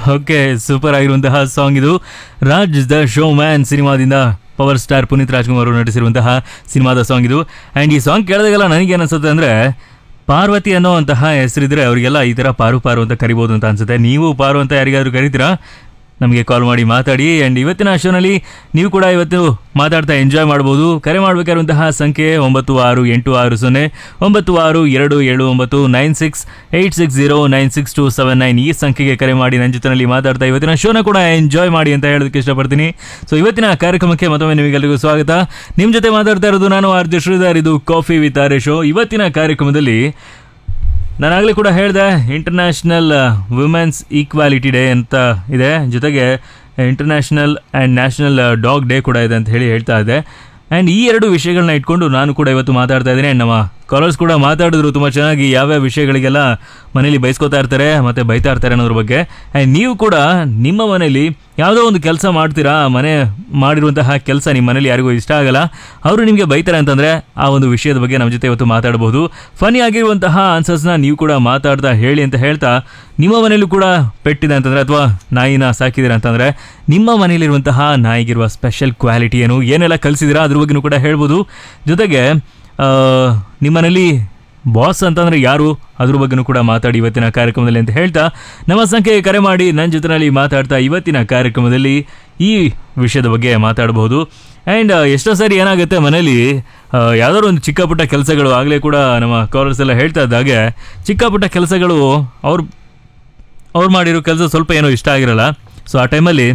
Okay super ಆಗಿರುವಂತಹ song ಇದು Raj the show man ಸಿನಿಮಾದಿಂದ ಪವರ್ ಸ್ಟಾರ್ ಪುನೀತ್ ರಾಜ್ಕುಮಾರ್ ಅವರು ನಟಿಸಿರುವಂತಹ ಸಿನಿಮಾದ ಸಾಂಗ್ ಇದು ಆ್ಯಂಡ್ ಈ ಸಾಂಗ್ ಕೇಳಿದಾಗೆಲ್ಲ ನನಗೆ ಅನಿಸುತ್ತೆ ಅಂದರೆ ಪಾರ್ವತಿ ಅನ್ನೋವಂತಹ ಹೆಸರಿದ್ರೆ ಅವರಿಗೆಲ್ಲ ಈ ಥರ ಪಾರು ಪಾರು ಅಂತ ಕರಿಬೋದು ಅಂತ ಅನ್ಸುತ್ತೆ ನೀವು ಪಾರು ಅಂತ ಯಾರಿಗಾದ್ರೂ ಕರಿತೀರಾ ನಮಗೆ ಕಾಲ್ ಮಾಡಿ ಮಾತಾಡಿ ಆ್ಯಂಡ್ ಇವತ್ತಿನ ಶೋನಲ್ಲಿ ನೀವು ಕೂಡ ಇವತ್ತು ಮಾತಾಡ್ತಾ ಎಂಜಾಯ್ ಮಾಡ್ಬೋದು ಕರೆ ಮಾಡಬೇಕಾಗಿರುವಂತಹ ಸಂಖ್ಯೆ ಒಂಬತ್ತು ಆರು ಎಂಟು ಆರು ಸೊನ್ನೆ ಒಂಬತ್ತು ಆರು ಎರಡು ಏಳು ಒಂಬತ್ತು nine six eight six zero nine six two seven nine ಈ ಸಂಖ್ಯೆಗೆ ಕರೆ ಮಾಡಿ ನನ್ನ ಜೊತೆನಲ್ಲಿ ಮಾತಾಡ್ತಾ ಇವತ್ತಿನ ಶೋನ ಕೂಡ ಎಂಜಾಯ್ ಮಾಡಿ ಅಂತ ಹೇಳೋದಕ್ಕೆ ಇಷ್ಟಪಡ್ತೀನಿ ಸೊ ಇವತ್ತಿನ ಕಾರ್ಯಕ್ರಮಕ್ಕೆ ಮತ್ತೊಮ್ಮೆ ನಿಮಗೆಲ್ಲರಿಗೂ ಸ್ವಾಗತ ನಿಮ್ಮ ಜೊತೆ ಮಾತಾಡ್ತಾ ಇರೋದು ನಾನು ಆರ್ ಜೆ ಶ್ರೀಧರ್ ಇದು ಕಾಫಿ ವಿತ್ ಆರ್ ಶೋ ಇವತ್ತಿನ ಕಾರ್ಯಕ್ರಮದಲ್ಲಿ ನಾನಾಗಲೇ ಕೂಡ ಹೇಳಿದೆ ಇಂಟರ್ನ್ಯಾಷನಲ್ ವುಮೆನ್ಸ್ ಈಕ್ವಾಲಿಟಿ ಡೇ ಅಂತ ಇದೆ ಜೊತೆಗೆ international and national dog day ಕೂಡ ಇದೆ ಅಂತ ಹೇಳಿ ಹೇಳ್ತಾ ಇದ್ದೆ ಆ್ಯಂಡ್ ಈ ಎರಡು ವಿಷಯಗಳನ್ನ ಇಟ್ಕೊಂಡು ನಾನು ಕೂಡ ಇವತ್ತು ಮಾತಾಡ್ತಾ ಇದ್ದೀನಿ ಆ್ಯಂಡ್ ನಮ್ಮ ಕಾಲರ್ಸ್ ಕೂಡ ಮಾತಾಡಿದ್ರು ತುಂಬ ಚೆನ್ನಾಗಿ ಯಾವ್ಯಾವ ವಿಷಯಗಳಿಗೆಲ್ಲ ಮನೇಲಿ ಬೈಸ್ಕೊತಾ ಇರ್ತಾರೆ ಮತ್ತು ಬೈತಾ ಇರ್ತಾರೆ ಅನ್ನೋದ್ರ ಬಗ್ಗೆ ಆ್ಯಂಡ್ ನೀವು ಕೂಡ ನಿಮ್ಮ ಮನೇಲಿ ಯಾವುದೋ ಒಂದು ಕೆಲಸ ಮಾಡ್ತೀರಾ ಆ ಮನೆ ಮಾಡಿರುವಂತಹ ಕೆಲಸ ನಿಮ್ಮ ಮನೇಲಿ ಯಾರಿಗೂ ಇಷ್ಟ ಆಗಲ್ಲ ಅವರು ನಿಮಗೆ ಬೈತಾರೆ ಅಂತಂದರೆ ಆ ಒಂದು ವಿಷಯದ ಬಗ್ಗೆ ನಮ್ಮ ಜೊತೆ ಇವತ್ತು ಮಾತಾಡಬಹುದು ಫನಿ ಆಗಿರುವಂತಹ ಆನ್ಸರ್ಸ್ನ ನೀವು ಕೂಡ ಮಾತಾಡ್ತಾ ಹೇಳಿ ಅಂತ ಹೇಳ್ತಾ ನಿಮ್ಮ ಮನೇಲೂ ಕೂಡ ಪೆಟ್ಟಿದೆ ಅಂತಂದರೆ ಅಥವಾ ನಾಯಿನ ಸಾಕಿದ್ದೀರಾ ಅಂತಂದರೆ ನಿಮ್ಮ ಮನೇಲಿರುವಂತಹ ನಾಯಿಗಿರುವ ಸ್ಪೆಷಲ್ ಕ್ವಾಲಿಟಿ ಏನು ಏನೆಲ್ಲ ಕಲಿಸಿದ್ದೀರಾ ಅದ್ರ ಬಗ್ಗೆನೂ ಕೂಡ ಹೇಳ್ಬೋದು ಜೊತೆಗೆ ಆ, ನಿಮ್ಮನೇಲಿ ಬಾಸ್ ಅಂತಂದ್ರೆ ಯಾರು ಅದ್ರ ಬಗ್ಗೆನೂ ಕೂಡ ಮಾತಾಡಿ ಇವತ್ತಿನ ಕಾರ್ಯಕ್ರಮದಲ್ಲಿ ಅಂತ ಹೇಳ್ತಾ ನಮ್ಮ ಸಂಖ್ಯೆಗೆ ಕರೆ ಮಾಡಿ ನನ್ನ ಜೊತೆನಲ್ಲಿ ಮಾತಾಡ್ತಾ ಇವತ್ತಿನ ಕಾರ್ಯಕ್ರಮದಲ್ಲಿ ಈ ವಿಷಯದ ಬಗ್ಗೆ ಮಾತಾಡಬಹುದು ಆ್ಯಂಡ್ ಎಷ್ಟೋ ಸಾರಿ ಏನಾಗುತ್ತೆ ಮನೇಲಿ ಆ, ಯಾವ್ದಾದ್ರು ಒಂದು ಚಿಕ್ಕ ಪುಟ್ಟ ಕೆಲಸಗಳು ಆಗಲೇ ಕೂಡ ನಮ್ಮ ಕಾಲರ್ಸ್ ಎಲ್ಲ ಹೇಳ್ತಾ ಇದ್ದಾಗೆ ಚಿಕ್ಕ ಪುಟ್ಟ ಕೆಲಸಗಳು ಅವ್ರು ಅವ್ರು ಮಾಡಿರೋ ಕೆಲಸ ಸ್ವಲ್ಪ ಏನೋ ಇಷ್ಟ ಆಗಿರಲ್ಲ ಸೊ ಆ ಟೈಮಲ್ಲಿ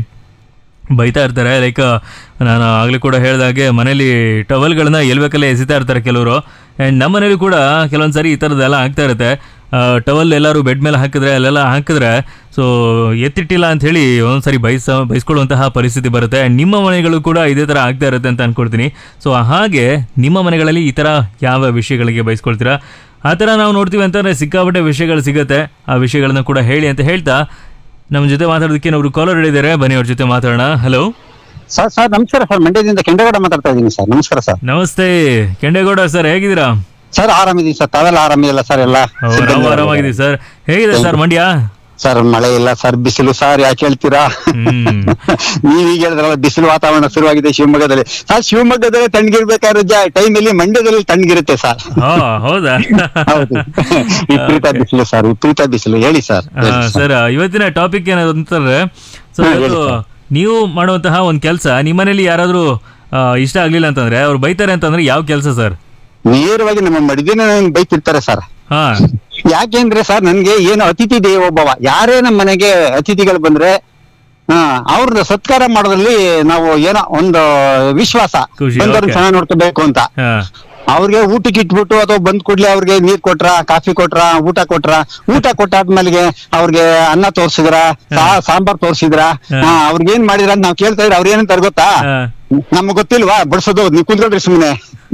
ಬೈತಾ ಇರ್ತಾರೆ ಲೈಕ್ ನಾನು ಆಗಲೇ ಕೂಡ ಹೇಳಿದಾಗೆ ಮನೇಲಿ ಟವಲ್ಗಳನ್ನ ಎಲ್ಬೇಕಲ್ಲೇ ಎಸಿತಾ ಇರ್ತಾರೆ ಕೆಲವರು ಆ್ಯಂಡ್ ನಮ್ಮ ಮನೇಲಿ ಕೂಡ ಕೆಲವೊಂದು ಸಾರಿ ಈ ಥರದ್ದೆಲ್ಲ ಆಗ್ತಾ ಇರುತ್ತೆ ಟವಲ್ ಎಲ್ಲರೂ ಬೆಡ್ ಮೇಲೆ ಹಾಕಿದ್ರೆ ಅಲ್ಲೆಲ್ಲ ಹಾಕಿದ್ರೆ ಸೊ ಎತ್ತಿಟ್ಟಿಲ್ಲ ಅಂತ ಹೇಳಿ ಒಂದೊಂದ್ಸರಿ ಬೈಸ ಬೈಸ್ಕೊಳ್ಳುವಂತಹ ಪರಿಸ್ಥಿತಿ ಬರುತ್ತೆ ಆ್ಯಂಡ್ ನಿಮ್ಮ ಮನೆಗಳು ಕೂಡ ಇದೇ ಥರ ಆಗ್ತಾ ಇರುತ್ತೆ ಅಂತ ಅನ್ಕೊಳ್ತೀನಿ ಸೊ ಹಾಗೆ ನಿಮ್ಮ ಮನೆಗಳಲ್ಲಿ ಈ ಥರ ಯಾವ ವಿಷಯಗಳಿಗೆ ಬೈಸ್ಕೊಳ್ತೀರಾ ಆ ಥರ ನಾವು ನೋಡ್ತೀವಿ ಅಂತಂದರೆ ಸಿಕ್ಕಾಪಟ್ಟೆ ವಿಷಯಗಳು ಸಿಗುತ್ತೆ ಆ ವಿಷಯಗಳನ್ನ ಕೂಡ ಹೇಳಿ ಅಂತ ಹೇಳ್ತಾ ನಮ್ಮ ಜೊತೆ ಮಾತಾಡೋದಕ್ಕೆ ಒಬ್ರು ಕಾಲರ್ ಹೇಳಿದ್ದಾರೆ ಬನ್ನಿ ಅವ್ರ ಜೊತೆ ಮಾತಾಡೋಣ ಹಲೋ ಸರ್ ಸರ್ ನಮಸ್ಕಾರ ಸರ್ ಮಂಡ್ಯದಿಂದ ಕೆಂಡಗೌಡ ಮಾತಾಡ್ತಾ ಇದ್ದೀನಿ ಸರ್ ನಮಸ್ಕಾರ ಸರ್ ನಮಸ್ತೆ ಕೆಂಡೇಗೌಡ ಸರ್ ಹೇಗಿದ್ದೀರಾ ಸರ್ ಆರಾಮಿದೀವಿ ಸರ್ ತಾವೆಲ್ಲ ಆರಾಮಿಲ್ಲ ಸರ್ ಎಲ್ಲ ಓ, ನಾವು ಆರಾಮಾಗಿದ್ದೀವಿ ಸರ್ ಹೇಗಿದೆ ಸರ್ ಮಂಡ್ಯ ಸರ್ ಮಳೆ ಇಲ್ಲ ಸರ್ ಬಿಸಿಲು ಸರ್ ಯಾಕೆ ಹೇಳ್ತೀರಾ ಹ್ಮ್. ನೀವ್ ಈಗ ಹೇಳಿದ್ರಲ್ಲ ಬಿಸಿಲು ವಾತಾವರಣ ಶುರುವಾಗಿದೆ ಶಿವಮೊಗ್ಗದಲ್ಲಿ ಸರ್ ಶಿವಮೊಗ್ಗದಲ್ಲಿ ತಣ್ಣಗಿರ್ಬೇಕಾದ್ರೆ ಟೈಮ್ ಅಲ್ಲಿ ಮಂಡ್ಯದಲ್ಲಿ ತಣ್ಣಗಿರುತ್ತೆ ಸರ್ ಹಾ ಹೌದಾ ಹೌದು ವಿಪರೀತ ಬಿಸಿಲು ಸರ್ ವಿಪರೀತ ಬಿಸಿಲು ಹೇಳಿ ಸರ್ ಆ, ಸರ್ ಇವತ್ತಿನ ಟಾಪಿಕ್ ಏನದು ಅಂತಂದ್ರೆ ಸೊ ಹಾ, ಹೇಳಿ ಇವತ್ತು ಸರ್. ನೀವು ಮಾಡುವಂತಹ ಒಂದು ಕೆಲಸ ನಿಮ್ಮನೇಲಿ ಯಾರಾದರೂ ಇಷ್ಟ ಆಗ್ಲಿಲ್ಲ ಅಂತಂದ್ರೆ ಅವ್ರು ಬೈತಾರೆ ಅಂತಂದ್ರೆ ಯಾವ ಕೆಲಸ ಸರ್ ನೇರವಾಗಿ ನಮ್ಮ ಮಡಿದಿನ ಬೈತಿರ್ತಾರೆ ಸರ್ ಹಾ ಯಾಕೆಂದ್ರೆ ಸರ್ ನನ್ಗೆ ಏನು ಅತಿಥಿ ದೇವೋಭವ ಯಾರೇ ನಮ್ಮ ಮನೆಗೆ ಅತಿಥಿಗಳು ಬಂದ್ರೆ ಹಾ ಅವ್ರನ್ನ ಸತ್ಕಾರ ಮಾಡೋದ್ರಲ್ಲಿ ನಾವು ಏನೋ ಒಂದು ವಿಶ್ವಾಸ ಖುಷಿ, ಬಂದವ್ರನ್ನ okay. ಚೆನ್ನಾಗಿ ನೋಡ್ಕೋಬೇಕು ಅಂತ ಹಾ ಅವ್ರಿಗೆ ಊಟಕ್ಕೆ ಇಟ್ಬಿಟ್ಟು ಅಥವಾ ಬಂದ್ ಕೂಡ್ಲೆ ಅವ್ರಿಗೆ ನೀರ್ ಕೊಟ್ರ ಕಾಫಿ ಕೊಟ್ರ ಊಟ ಕೊಟ್ರ ಊಟ ಕೊಟ್ಟಾದ್ಮೇಲೆ ಅವ್ರಿಗೆ ಅನ್ನ ತೋರ್ಸಿದ್ರ ಸಾ- ಸಾಂಬಾರ್ ತೋರ್ಸಿದ್ರ ಹಾ. ಹಾ ಅವ್ರಿಗೆ ಏನ್ ಮಾಡಿದ್ರ ಅಂತ ನಾವ್ ಕೇಳ್ತಾ ಇದ್ರೆ ಅವ್ರ ಏನಂತಾರ ಗೊತ್ತಾ ಹಾ ನಮ್ಗ್ ಗೊತ್ತಿಲ್ವಾ ಬಡ್ಸೋದು ನೀವ್ ಕುಂತ್ಕೊಳ್ರಿ ಸುಮ್ನೆ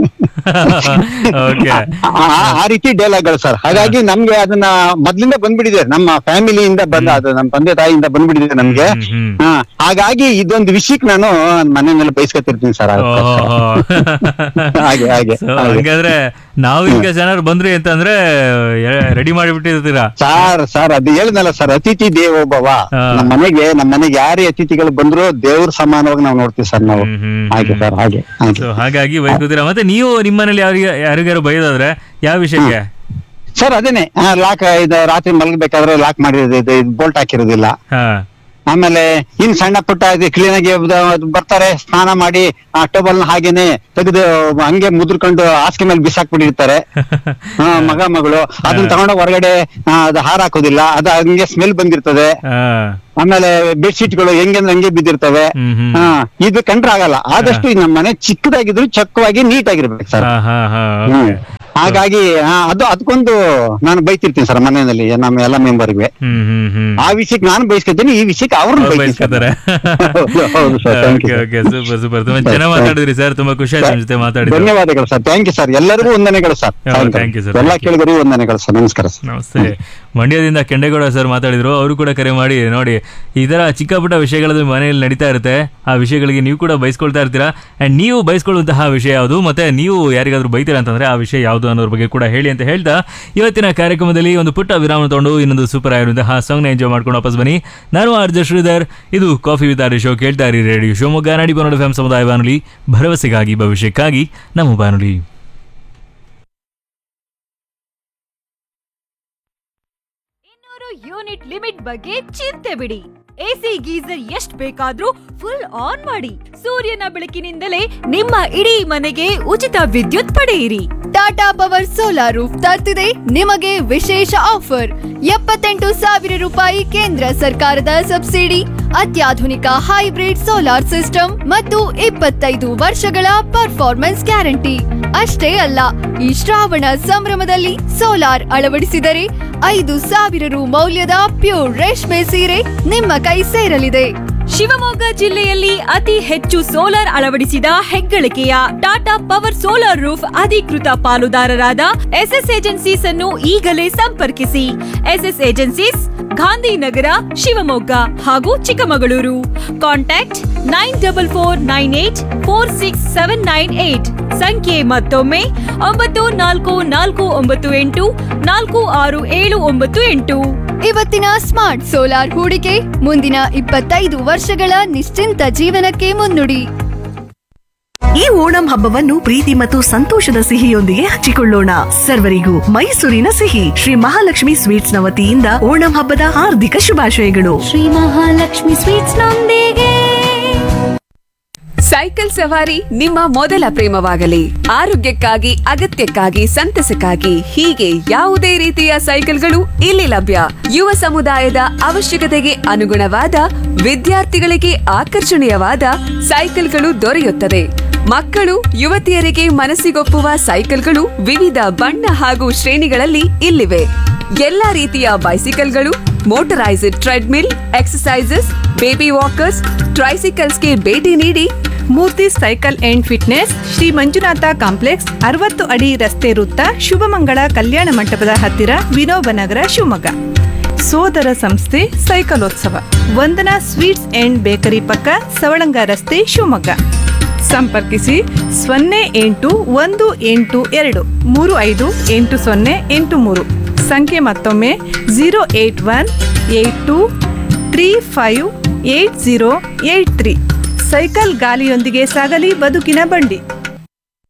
ಓಕೆ ಆ- ಆ- ಆ ರೀತಿ ಡೈಲಾಗ್ಗಳು ಸರ್ ಹಾಗಾಗಿ ನಮ್ಗೆ ಅದನ್ನ ಮೊದ್ಲಿಂದ ಬಂದ್ಬಿಟ್ಟಿದೆ ನಮ್ಮ ಫ್ಯಾಮಿಲಿಯಿಂದ ಬಂದ ಅದು ನಮ್ಮ ತಂದೆ ತಾಯಿಯಿಂದ ಬಂದ್ಬಿಟ್ಟಿದೆ ನಮ್ಗೆ ಹ್ಮ್, ಹ್ಮ್. ಹಾ ಹಾಗಾಗಿ ಇದೊಂದು ವಿಷಯಕ್ಕೆ ನಾನು ಮನೆ ಮೇಲೆ ಬಯಸ್ಕೊತಿರ್ತೀನಿ ಸರ್ ಓಹೋ. ಹಾಗೆ ಹಾಗೆ So, ಹಾಗೆ. ಹಂಗಾದ್ರೆ ನಾವು ಈಗ ಜನರು ಬಂದ್ರಿ ಅಂತಂದ್ರೆ ರೆಡಿ ಮಾಡಿಬಿಟ್ಟಿರ್ತೀರಾ ಸರ್ ಸರ್ ಅದು ಹೇಳಿದ್ನಲ್ಲ ಸರ್ ಅತಿಥಿ ದೇವೋಭವ ಹಾ. ನಮ್ಮ ಮನೆಗೆ ನಮ್ಮ ಮನೆಗೆ ಯಾರೇ ಅತಿಥಿಗಳು ಬಂದ್ರು ದೇವ್ರ ಸಮಾನವಾಗಿ ನಾವು ನೋಡ್ತೀವಿ ಸರ್ ನಾವು ಹ್ಮ್, ಹ್ಮ್, ಹಾಗೆ ಹ್ಮ್. ಸರ್ ಹಾಗೆ ಹಾಗೆ ಸೊ ಹಾಗಾಗಿ ಬೈಕೋತೀರಾ ಮತ್ತೆ ನೀವು ನಿಮ್ಮನೇಲಿ ಯಾರಿಗೆ ಯಾರಿಗಾರು ಬೈದಾದ್ರೆ ಯಾವ ವಿಷಯಕ್ಕೆ ಸರ್ ಅದೇನೆ ಲಾಕ್ ಇದು ರಾತ್ರಿ ಮಲಗಬೇಕಾದ್ರೆ ಲಾಕ್ ಮಾಡಿರೋದು ಬೋಲ್ಟ್ ಹಾಕಿರೋದಿಲ್ಲ ಹಾ ಆಮೇಲೆ ಇನ್ ಸಣ್ಣ ಪುಟ್ಟ ಕ್ಲೀನ್ ಆಗಿ ಬ- ಬರ್ತಾರೆ ಸ್ನಾನ ಮಾಡಿ ಆ ಟೇಬಲ್ ಹಾಗೇನೆ ತೆಗೆದು ಹಂಗೆ ಮುದ್ರಕೊಂಡು ಹಾಸಿಗೆ ಮೇಲೆ ಬಿಸಾಕ್ಬಿಟ್ಟಿರ್ತಾರೆ ಹಾ, ಮಗ ಮಗಳು ಅದನ್ನ ತಗೊಂಡೋಗಿ ಹೊರಗಡೆ ಆ, ಅದು ಹಾರ ಹಾಕೋದಿಲ್ಲ ಅದು ಹಂಗೆ ಸ್ಮೆಲ್ ಬಂದಿರ್ತದೆ ಹಾ ಆಮೇಲೆ ಬೆಡ್ಶೀಟ್ಗಳು ಹೆಂಗಂದ್ರೆ ಹಂಗೆ ಬಿದ್ದಿರ್ತವೆ ಹ್ಮ್ ಹ್ಮ್ ಹಾ ಇದು ಕಂಡ್ರೆ ಆಗಲ್ಲ ಆದಷ್ಟು ಈ ನಮ್ಮ ಮನೆ ಚಿಕ್ಕದಾಗಿದ್ರು ಚಕ್ಕವಾಗಿ ನೀಟಾಗಿರ್ಬೇಕು ಸರ್ ಹಾ ಹಾ ಹಾ ಹ್ಮ್ ಓಕೆ ಹಾಗಾಗಿ ಆ, ಅದು ಅದಕ್ಕೊಂದು ನಾನು ಬೈತಿರ್ತೀನಿ ಸರ್ ಮನೆಯಲ್ಲಿ ನಮ್ಮ ಎಲ್ಲ ಮೆಂಬರ್ಗೆ ಹ್ಮ್ ಹ್ಮ್ ಹ್ಮ್ ಆ ವಿಷಯಕ್ಕೆ ನಾನು ಬೈಸ್ಕೊತೀನಿ ಈ ವಿಷಯಕ್ಕೆ ಅವ್ರನ್ನ ಅವ್ರು ಬೈಸ್ಕೊತಾರೆ ಬೈಸ್ಕೊತಾರೆ ಹೌದು sir thank okay you okay super super ತುಂಬಾ ಚೆನ್ನಾಗಿ ಮಾತಾಡಿದ್ರಿ ಸರ್ ತುಂಬಾ ಖುಷಿ ಆಯ್ತು ನಿಮ್ ಜೊತೆ ಮಾತಾಡಿದ್ರು ಧನ್ಯವಾದಗಳು ಸರ್ ಥ್ಯಾಂಕ್ ಯು ಸರ್ ಎಲ್ಲರಿಗೂ ವಂದನೆಗಳು ಸರ್ ಹೌದು, thank you, sir. ಎಲ್ಲ Thank you. ಕೇಳಿದರಿಗೂ ವಂದನೆಗಳು ಸರ್ ನಮಸ್ಕಾರ ಸರ್ ನಮಸ್ತೆ ಮಂಡ್ಯದಿಂದ ಕೆಂಡೇಗೌಡ ಸರ್ ಮಾತಾಡಿದ್ರು ಅವರು ಕೂಡ ಕರೆ ಮಾಡಿ ನೋಡಿ ಈ ಥರ ಚಿಕ್ಕ ಪುಟ್ಟ ವಿಷಯಗಳು ಮನೆಯಲ್ಲಿ ನಡೀತಾ ಇರುತ್ತೆ ಆ ವಿಷಯಗಳಿಗೆ ನೀವು ಕೂಡ ಬಯಸ್ಕೊಳ್ತಾ ಇರ್ತೀರಾ ಆ್ಯಂಡ್ ನೀವು ಬಯಸ್ಕೊಳ್ಳುವಂತಹ ವಿಷಯ ಯಾವುದು ಮತ್ತು ನೀವು ಯಾರಿಗಾದ್ರೂ ಬೈತೀರಾ ಅಂತಂದರೆ ಆ ವಿಷಯ ಯಾವುದು ಅನ್ನೋದ್ರ ಬಗ್ಗೆ ಕೂಡ ಹೇಳಿ ಅಂತ ಹೇಳ್ತಾ ಇವತ್ತಿನ ಕಾರ್ಯಕ್ರಮದಲ್ಲಿ ಒಂದು ಪುಟ್ಟ ವಿರಾಮ ತಗೊಂಡು ಇನ್ನೊಂದು ಸೂಪರ್ ಆಗಿರುವಂತಹ ಸಾಂಗ್ನ ಎಂಜಾಯ್ ಮಾಡ್ಕೊಂಡು ವಾಪಸ್ ಬನ್ನಿ ನಾನು ಆರ್ಜ ಶ್ರೀಧರ್ ಇದು ಕಾಫಿ ವಿತ್ ಆರ್ ಶೋ ಕೇಳ್ತಾ ಇರಿ ರೇಡಿಯೋ ಶಿವಮೊಗ್ಗ ನಾಡಿ ಬನ್ನಡ ಎಫ್ ಸಮುದಾಯ ಬಾನುಲಿ ಭರವಸೆಗಾಗಿ ಭವಿಷ್ಯಕ್ಕಾಗಿ ನಮ್ಮ ಬಾನುಲಿ ಇನ್ನೂರು ಯೂನಿಟ್ ಲಿಮಿಟ್ ಬಗ್ಗೆ ಚಿಂತೆ ಬಿಡಿ ಎಸಿ ಗೀಸರ್ ಎಷ್ಟ್ ಬೇಕಾದ್ರೂ ಫುಲ್ ಆನ್ ಮಾಡಿ ಸೂರ್ಯನ ಬೆಳಕಿನಿಂದಲೇ ನಿಮ್ಮ ಇಡೀ ಮನೆಗೆ ಉಚಿತ ವಿದ್ಯುತ್ ಪಡೆಯಿರಿ ಟಾಟಾ ಪವರ್ ಸೋಲಾರ್ ರೂಫ್ ತರ್ತಿದೆ ನಿಮಗೆ ವಿಶೇಷ ಆಫರ್ ಎಪ್ಪತ್ತೆಂಟು ಸಾವಿರ ರೂಪಾಯಿ ಕೇಂದ್ರ ಸರ್ಕಾರದ ಸಬ್ಸಿಡಿ ಅತ್ಯಾಧುನಿಕ ಹೈಬ್ರಿಡ್ ಸೋಲಾರ್ ಸಿಸ್ಟಮ್ ಮತ್ತು ಇಪ್ಪತ್ತೈದು ವರ್ಷಗಳ ಪರ್ಫಾರ್ಮೆನ್ಸ್ ಗ್ಯಾರಂಟಿ ಅಷ್ಟೇ ಅಲ್ಲ ಈ ಶ್ರಾವಣ ಸಂಭ್ರಮದಲ್ಲಿ ಸೋಲಾರ್ ಅಳವಡಿಸಿದರೆ ಐದು ಸಾವಿರ ರು ಮೌಲ್ಯದ ಪ್ಯೂರ್ ರೇಷ್ಮೆ ಸೀರೆ ನಿಮ್ಮ ಕೈ ಸೇರಲಿದೆ ಶಿವಮೊಗ್ಗ ಜಿಲ್ಲೆಯಲ್ಲಿ ಅತಿ ಹೆಚ್ಚು ಸೋಲಾರ್ ಅಳವಡಿಸಿದ ಹೆಗ್ಗಳಿಕೆಯ ಟಾಟಾ ಪವರ್ ಸೋಲಾರ್ ರೂಫ್ ಅಧಿಕೃತ ಪಾಲುದಾರರಾದ ಎಸ್ಎಸ್ ಏಜೆನ್ಸೀಸ್ ಅನ್ನು ಈಗಲೇ ಸಂಪರ್ಕಿಸಿ ಎಸ್ಎಸ್ ಏಜೆನ್ಸೀಸ್ ಗಾಂಧಿನಗರ ಶಿವಮೊಗ್ಗ ಹಾಗೂ Chikkamagaluru contact nine double four nine eight four six seven nine eight ಸಂಖ್ಯೆ ಮತ್ತೊಮ್ಮೆ ಒಂಬತ್ತು ನಾಲ್ಕು ನಾಲ್ಕು ಒಂಬತ್ತು ಎಂಟು ನಾಲ್ಕು ಆರು ಏಳು ಒಂಬತ್ತು ಎಂಟು ಇವತ್ತಿನ ಸ್ಮಾರ್ಟ್ ಸೋಲಾರ್ ಹೂಡಿಕೆ ಮುಂದಿನ ಇಪ್ಪತ್ತೈದು ವರ್ಷಗಳ ನಿಶ್ಚಿಂತ ಜೀವನಕ್ಕೆ ಮುನ್ನುಡಿ ಈ ಓಣಂ ಹಬ್ಬವನ್ನು ಪ್ರೀತಿ ಮತ್ತು ಸಂತೋಷದ ಸಿಹಿಯೊಂದಿಗೆ ಹಂಚಿಕೊಳ್ಳೋಣ ಸರ್ವರಿಗೂ ಮೈಸೂರಿನ ಸಿಹಿ ಶ್ರೀ ಮಹಾಲಕ್ಷ್ಮಿ ಸ್ವೀಟ್ಸ್ ನ ವತಿಯಿಂದ ಓಣಂ ಹಬ್ಬದ ಹಾರ್ದಿಕ ಶುಭಾಶಯಗಳು ಶ್ರೀ ಮಹಾಲಕ್ಷ್ಮಿ ಸ್ವೀಟ್ಸ್ ನೊಂದಿಗೆ ಸೈಕಲ್ ಸವಾರಿ ನಿಮ್ಮ ಮೊದಲ ಪ್ರೇಮವಾಗಲಿ ಆರೋಗ್ಯಕ್ಕಾಗಿ ಅಗತ್ಯಕ್ಕಾಗಿ ಸಂತಸಕ್ಕಾಗಿ ಹೀಗೆ ಯಾವುದೇ ರೀತಿಯ ಸೈಕಲ್ಗಳು ಇಲ್ಲಿ ಲಭ್ಯ ಯುವ ಸಮುದಾಯದ ಅವಶ್ಯಕತೆಗೆ ಅನುಗುಣವಾದ ವಿದ್ಯಾರ್ಥಿಗಳಿಗೆ ಆಕರ್ಷಣೀಯವಾದ ಸೈಕಲ್ಗಳು ದೊರೆಯುತ್ತದೆ ಮಕ್ಕಳು ಯುವತಿಯರಿಗೆ ಮನಸ್ಸಿಗೊಪ್ಪುವ ಸೈಕಲ್ಗಳು ವಿವಿಧ ಬಣ್ಣ ಹಾಗೂ ಶ್ರೇಣಿಗಳಲ್ಲಿ ಇಲ್ಲಿವೆ ಎಲ್ಲಾ ರೀತಿಯ ಬೈಸಿಕಲ್ಗಳು ಮೋಟರೈಸ್ಡ್ ಟ್ರೆಡ್ಮಿಲ್ ಎಕ್ಸಸೈಸಸ್ ಬೇಬಿ ವಾಕರ್ಸ್ ಟ್ರೈಸಿಕಲ್ಸ್ಗೆ ಭೇಟಿ ನೀಡಿ Murthy cycle and fitness Shri Manjunatha complex ಅರವತ್ತು ಅಡಿ ರಸ್ತೆ ವೃತ್ತ ಶುಭಮಂಗಳ ಕಲ್ಯಾಣ ಮಂಟಪದ ಹತ್ತಿರ ವಿನೋಬ ನಗರ ಶಿವಮೊಗ್ಗ ಸೋದರ ಸಂಸ್ಥೆ ಸೈಕಲೋತ್ಸವ ವಂದನಾ ಸ್ವೀಟ್ಸ್ ಅಂಡ್ ಬೇಕರಿ ಪಕ್ಕ ಸವಳಂಗ ರಸ್ತೆ ಶಿವಮೊಗ್ಗ ಸಂಪರ್ಕಿಸಿ ಸೊನ್ನೆ ಎಂಟು ಒಂದು ಎಂಟು ಎರಡು ಮೂರು ಐದು ಎಂಟು ಸೊನ್ನೆ ಎಂಟು ಮೂರು ಸಂಖ್ಯೆ ಮತ್ತೊಮ್ಮೆ zero eight one eight two three five eight zero eight three cycle ಗಾಲಿಯೊಂದಿಗೆ ಸಾಗಲಿ ಬದುಕಿನ ಬಂಡಿ